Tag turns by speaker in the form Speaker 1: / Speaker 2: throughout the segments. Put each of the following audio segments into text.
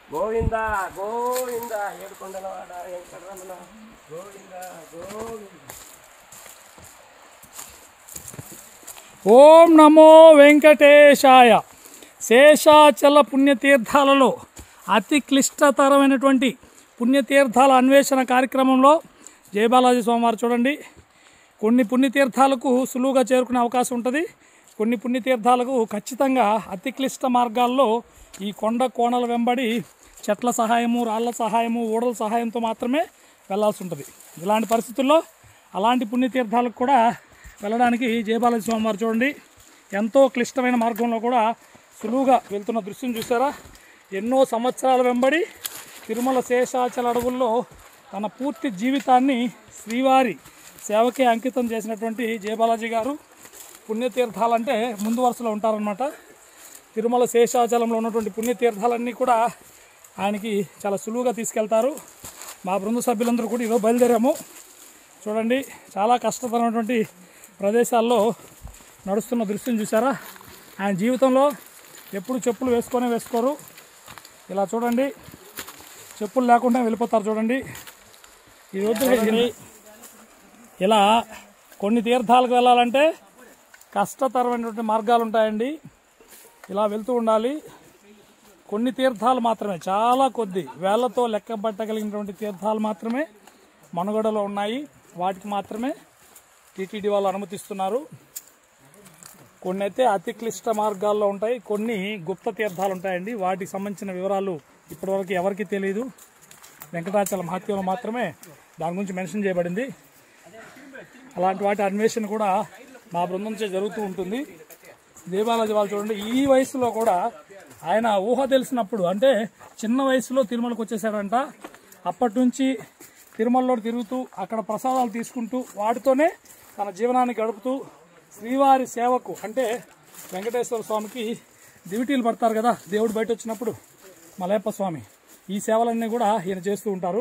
Speaker 1: గోవింద గోవింద ఏడుకొండలవాడ వెంకటరమణ గోవింద గోవింద
Speaker 2: ఓం నమో వెంకటేశాయ శేషాచల పుణ్యతీర్థాలలో అతి క్లిష్టతరమైనటువంటి పుణ్యతీర్థాల అన్వేషణ కార్యక్రమంలో జయబాలాజీ స్వామివారు చూడండి కొన్ని పుణ్యతీర్థాలకు సులువుగా చేరుకునే అవకాశం ఉంటుంది కొన్ని పుణ్యతీర్థాలకు ఖచ్చితంగా అతి క్లిష్ట మార్గాల్లో ఈ కొండ కోణల వెంబడి చెట్ల సహాయము రాళ్ల సహాయము ఓడల సహాయంతో మాత్రమే వెళ్ళాల్సి ఉంటుంది ఇలాంటి పరిస్థితుల్లో అలాంటి పుణ్యతీర్థాలకు కూడా వెళ్ళడానికి జయబాలాజీ స్వామివారు చూడండి ఎంతో క్లిష్టమైన మార్గంలో కూడా సులువుగా వెళ్తున్న దృశ్యం చూసారా ఎన్నో సంవత్సరాల వెంబడి తిరుమల శేషాచల అడవుల్లో తన పూర్తి జీవితాన్ని శ్రీవారి సేవకే అంకితం చేసినటువంటి జయబాలాజీ గారు పుణ్యతీర్థాలంటే ముందు వరుసలో ఉంటారనమాట తిరుమల శేషాచలంలో ఉన్నటువంటి పుణ్యతీర్థాలన్నీ కూడా ఆయనకి చాలా సులువుగా తీసుకెళ్తారు మా బృంద సభ్యులందరూ కూడా ఈరోజు బయలుదేరాము చూడండి చాలా కష్టతరమైనటువంటి ప్రదేశాల్లో నడుస్తున్న దృశ్యం చూసారా ఆయన జీవితంలో ఎప్పుడు చెప్పులు వేసుకొనే వేసుకోరు ఇలా చూడండి చెప్పులు లేకుండా వెళ్ళిపోతారు చూడండి ఈ రోజు ఇలా కొన్ని తీర్థాలకు వెళ్ళాలంటే కష్టతరమైనటువంటి మార్గాలు ఉంటాయండి ఇలా వెళ్తూ ఉండాలి కొన్ని తీర్థాలు మాత్రమే చాలా కొద్ది వేళ్లతో లెక్క పట్టగలిగినటువంటి తీర్థాలు మాత్రమే మనుగడలో ఉన్నాయి వాటికి మాత్రమే టీటీడీ వాళ్ళు అనుమతిస్తున్నారు కొన్ని అయితే అతి క్లిష్ట మార్గాల్లో ఉంటాయి కొన్ని గుప్త తీర్థాలు ఉంటాయండి వాటికి సంబంధించిన వివరాలు ఇప్పటివరకు ఎవరికీ తెలియదు వెంకటాచల మహత్యంలో మాత్రమే దాని గురించి మెన్షన్ చేయబడింది అలాంటి వాటి అన్వేషణ కూడా మా బృందం చే జరుగుతూ ఉంటుంది దేవాలయ వాళ్ళు చూడండి ఈ వయసులో కూడా ఆయన ఊహ తెలిసినప్పుడు అంటే చిన్న వయసులో తిరుమలకు వచ్చేసాడంట అప్పటి నుంచి తిరుమలలో తిరుగుతూ అక్కడ ప్రసాదాలు తీసుకుంటూ వాటితోనే తన జీవనాన్ని గడుపుతూ శ్రీవారి సేవకు అంటే వెంకటేశ్వర స్వామికి దివిటీలు పడతారు కదా దేవుడు బయట వచ్చినప్పుడు మలయప్ప స్వామి ఈ సేవలన్నీ కూడా ఈయన చేస్తూ ఉంటారు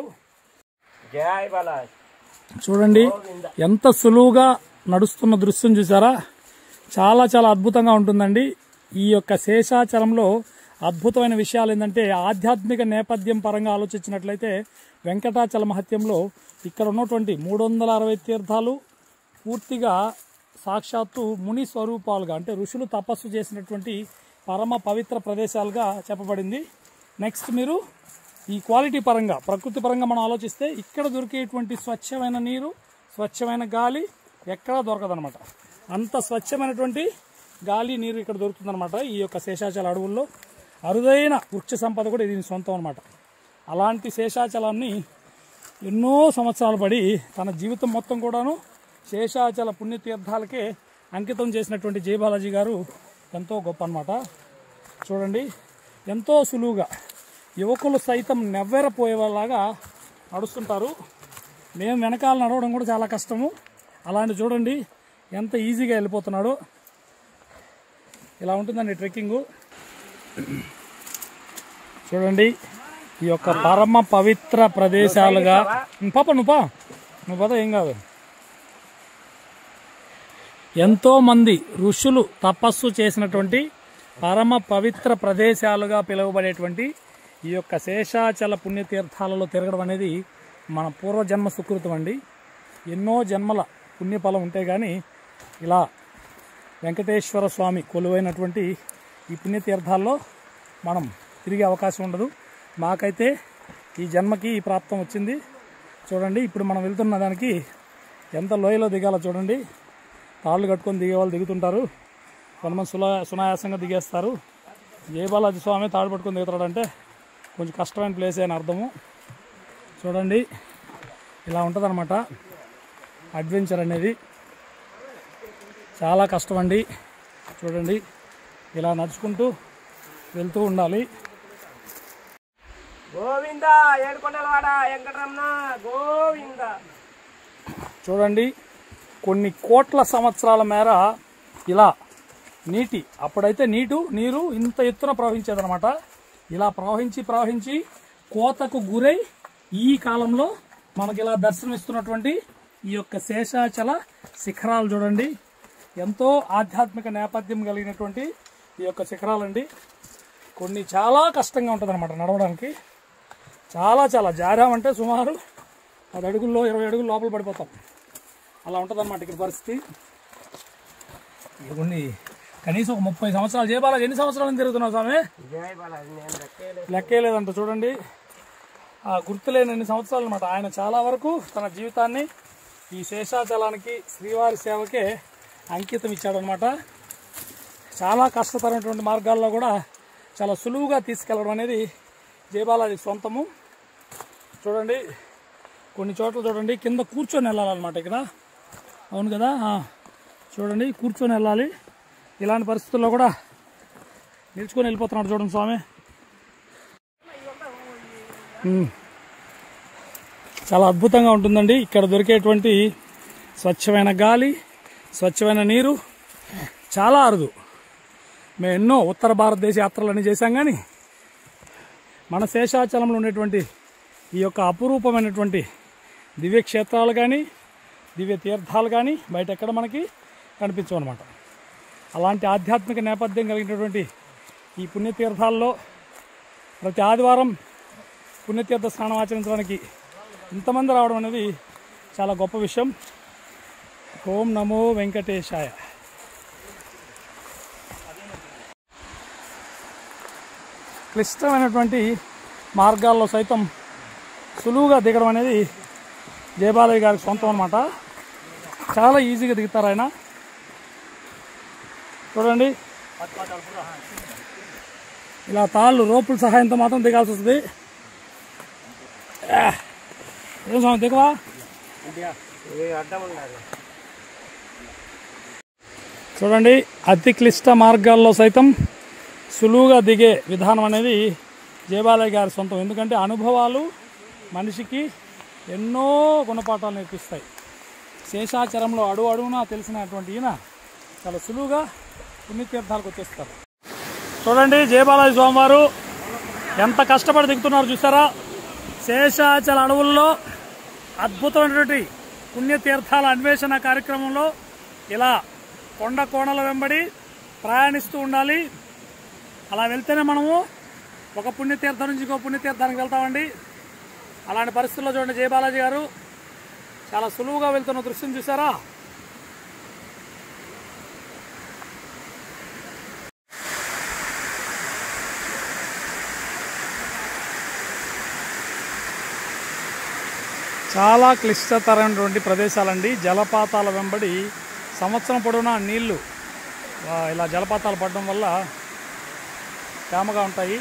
Speaker 1: జయ బాలాజీ
Speaker 2: చూడండి ఎంత సులువుగా నడుస్తున్న దృశ్యం చూసారా చాలా చాలా అద్భుతంగా ఉంటుందండి ఈ యొక్క శేషాచలంలో అద్భుతమైన విషయాలు ఏంటంటే ఆధ్యాత్మిక నేపథ్యం పరంగా ఆలోచించినట్లయితే వెంకటాచల మహత్యంలో ఇక్కడ ఉన్నటువంటి మూడు వందల అరవై తీర్థాలు పూర్తిగా సాక్షాత్తు ముని స్వరూపాలుగా అంటే ఋషులు తపస్సు చేసినటువంటి పరమ పవిత్ర ప్రదేశాలుగా చెప్పబడింది నెక్స్ట్ మీరు ఈ క్వాలిటీ పరంగా ప్రకృతి పరంగా మనం ఆలోచిస్తే ఇక్కడ దొరికేటువంటి స్వచ్ఛమైన నీరు స్వచ్ఛమైన గాలి ఎక్కడా దొరకదనమాట అంత స్వచ్ఛమైనటువంటి గాలి నీరు ఇక్కడ దొరుకుతుందన్నమాట ఈ యొక్క శేషాచల అడవుల్లో అరుదైన వృక్ష సంపద కూడా ఇది సొంతం అనమాట అలాంటి శేషాచలాన్ని ఎన్నో సంవత్సరాలు పడి తన జీవితం మొత్తం కూడాను శేషాచల పుణ్యతీర్థాలకే అంకితం చేసినటువంటి జయబాలాజీ గారు ఎంతో గొప్ప అనమాట చూడండి ఎంతో సులువుగా యువకులు సైతం నెవ్వెరపోయేలాగా నడుస్తుంటారు మేము వెనకాల నడవడం కూడా చాలా కష్టము అలాంటి చూడండి ఎంత ఈజీగా వెళ్ళిపోతున్నాడు ఇలా ఉంటుందండి ట్రెక్కింగ్ చూడండి ఈ యొక్క పరమ పవిత్ర ప్రదేశాలుగా పాప నువ్వు పా నువ్వు పద ఏం కాదు ఎంతో మంది ఋషులు తపస్సు చేసినటువంటి పరమ పవిత్ర ప్రదేశాలుగా పిలువబడేటువంటి ఈ యొక్క శేషాచల పుణ్యతీర్థాలలో తిరగడం అనేది మన పూర్వజన్మ సుకృతం అండి ఎన్నో జన్మల పుణ్యఫలం ఉంటే కానీ ఇలా వెంకటేశ్వర స్వామి కొలువైనటువంటి ఈ పుణ్యతీర్థాల్లో మనం తిరిగే అవకాశం ఉండదు మాకైతే ఈ జన్మకి ఈ ప్రాప్తం వచ్చింది చూడండి ఇప్పుడు మనం వెళ్తున్న దానికి ఎంత లోయలో దిగాలో చూడండి తాళ్ళు కట్టుకొని దిగే వాళ్ళు దిగుతుంటారు కొంతమంది సులా సునాయాసంగా దిగేస్తారు జయబాలాజీ స్వామి తాడు పట్టుకొని దిగుతాడంటే కొంచెం కష్టమైన ప్లేస్ అని అర్థము చూడండి ఇలా ఉంటుందన్నమాట అడ్వెంచర్ అనేది చాలా కష్టం అండి చూడండి ఇలా నడుచుకుంటూ వెళ్తూ ఉండాలి
Speaker 1: గోవింద ఏడుకొండలవాడ వెంకటరమణ గోవింద
Speaker 2: చూడండి కొన్ని కోట్ల సంవత్సరాల మేర ఇలా నీటి అప్పుడైతే నీటు నీరు ఇంత ఎత్తున ప్రవహించేదనమాట ఇలా ప్రవహించి ప్రవహించి కోతకు గురై ఈ కాలంలో మనకి ఇలా దర్శనమిస్తున్నటువంటి ఈ యొక్క శేషాచల శిఖరాలు చూడండి ఎంతో ఆధ్యాత్మిక నేపథ్యం కలిగినటువంటి ఈ యొక్క శిఖరాలండి కొన్ని చాలా కష్టంగా ఉంటుంది అనమాట నడవడానికి చాలా చాలా జారామంటే సుమారు పది అడుగుల్లో ఇరవై అడుగులు లోపల పడిపోతాం అలా ఉంటుంది అనమాట ఇక్కడ పరిస్థితి ఇక కొన్ని కనీసం ఒక ముప్పై సంవత్సరాలు చేపాలి ఎన్ని సంవత్సరాల నుంచి తిరుగుతున్నావు స్వామి
Speaker 1: జై బాలాజీ నేను లెక్కేయలేదు
Speaker 2: లెక్కే లేదంట చూడండి ఆ గుర్తులేని ఎన్ని సంవత్సరాలు అనమాట ఆయన చాలా వరకు తన జీవితాన్ని ఈ శేషాచలానికి శ్రీవారి సేవకే అంకితం ఇచ్చాడనమాట చాలా కష్టతరమైనటువంటి మార్గాల్లో కూడా చాలా సులువుగా తీసుకెళ్ళడం అనేది జయబాలాజీ సొంతము చూడండి కొన్ని చోట్ల చూడండి కింద కూర్చొని వెళ్ళాలన్నమాట ఇక్కడ అవును కదా ఆ, చూడండి కూర్చొని వెళ్ళాలి ఇలాంటి పరిస్థితుల్లో కూడా నిల్చుకొని వెళ్ళిపోతున్నాడు చూడండి స్వామి ఉమ్. చాలా అద్భుతంగా ఉంటుందండి ఇక్కడ దొరికేటువంటి స్వచ్ఛమైన గాలి స్వచ్ఛమైన నీరు చాలా అరుదు మేము ఎన్నో ఉత్తర భారతదేశ యాత్రలన్నీ చేశాం కానీ మన శేషాచలంలో ఉండేటువంటి ఈ యొక్క అపురూపమైనటువంటి దివ్య క్షేత్రాలు కానీ దివ్య తీర్థాలు కానీ బయట ఎక్కడ మనకి కనిపించవు అనమాట అలాంటి ఆధ్యాత్మిక నేపథ్యం కలిగినటువంటి ఈ పుణ్యతీర్థాల్లో ప్రతి ఆదివారం పుణ్యతీర్థ స్నానం ఆచరించడానికి ఇంతమంది రావడం అనేది చాలా గొప్ప విషయం ఓం నమో వెంకటేశాయ క్లిష్టమైనటువంటి మార్గాల్లో సైతం సులువుగా దిగడం అనేది జయబాలయ్య గారికి సొంతం అనమాట చాలా ఈజీగా దిగుతారు ఆయన చూడండి ఇలా తాళ్ళు రోపుల సహాయంతో మాత్రం దిగాల్సి వస్తుంది ఆ, ఏం స్వామి దిగవా
Speaker 1: ఇది అడ్డం ఉండాలి
Speaker 2: చూడండి అతి క్లిష్ట మార్గాల్లో సైతం సులువుగా దిగే విధానం అనేది జయబాలయ్య గారి సొంతం ఎందుకంటే అనుభవాలు మనిషికి ఎన్నో గుణపాఠాలు నేర్పిస్తాయి శేషాచరంలో అడుగు అడుగునా తెలిసినటువంటి ఈయన చాలా సులువుగా పుణ్యతీర్థాలకు వచ్చేస్తారు చూడండి జయబాలాజీ స్వామివారు ఎంత కష్టపడి దిగుతున్నారు చూసారా శేషాచల అడవుల్లో అద్భుతమైనటువంటి పుణ్యతీర్థాల అన్వేషణ కార్యక్రమంలో ఇలా కొండ కోణల వెంబడి ప్రయాణిస్తూ ఉండాలి అలా వెళ్తేనే మనము ఒక పుణ్యతీర్థం నుంచి ఇంకో పుణ్యతీర్థానికి వెళ్తామండి అలాంటి పరిస్థితుల్లో చూడండి జయబాలాజీ గారు చాలా సులువుగా వెళ్తున్న దృశ్యం చూసారా చాలా క్లిష్టతరమైనటువంటి ప్రదేశాలండి జలపాతాల వెంబడి సంవత్సరం పొడవునా నీళ్లు ఆ, ఇలా జలపాతాలు పడడం వల్ల తేమగా ఉంటాయి